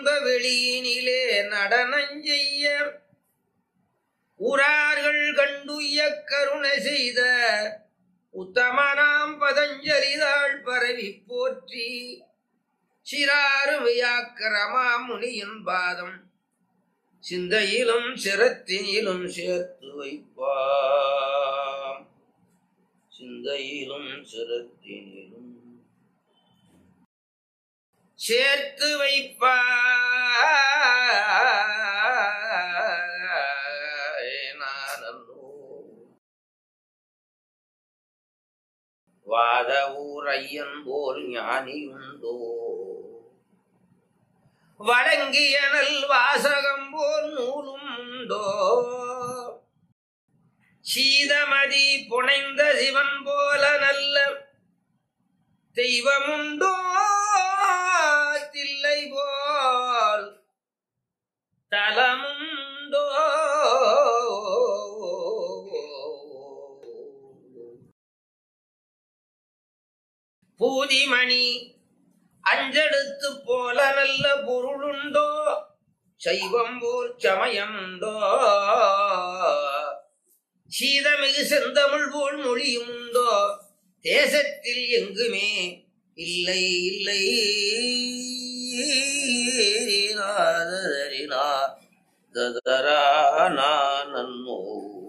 இன்ப வெளியினிலே நடனஞ்செய்ய உரார்கள் கண்டுய கருணை செய்த உத்தமனாம் பதஞ்சலிதாள் பரவி போற்றி சிறாருமையாக்கரமா முனியின் பாதம் சிந்தையிலும் சிரத்தினிலும் சேர்த்து வைப்பாம் சிந்தையிலும் சிரத்தினிலும் சேர்த்து வைப்பானோ வாத ஊர் ஐயன் போல் ஞானியுண்டோ வழங்கியனல் வாசகம் போல் நூலும் உண்டோ சீதமதி புனைந்த சிவன் போல நல்ல தெய்வமுண்டோ தில்லை போல் தலமுண்டோ பூதிமணி அஞ்செடுத்து போல நல்ல பொருளுண்டோ சைவம் போல் சமயம் உண்டோ சீதமிகு செந்தமிழ் போல் மொழியும் உண்டோ தேசத்தில் எங்குமே இல்லை இல்லை நாதரினா ததரா நான் நன்னோ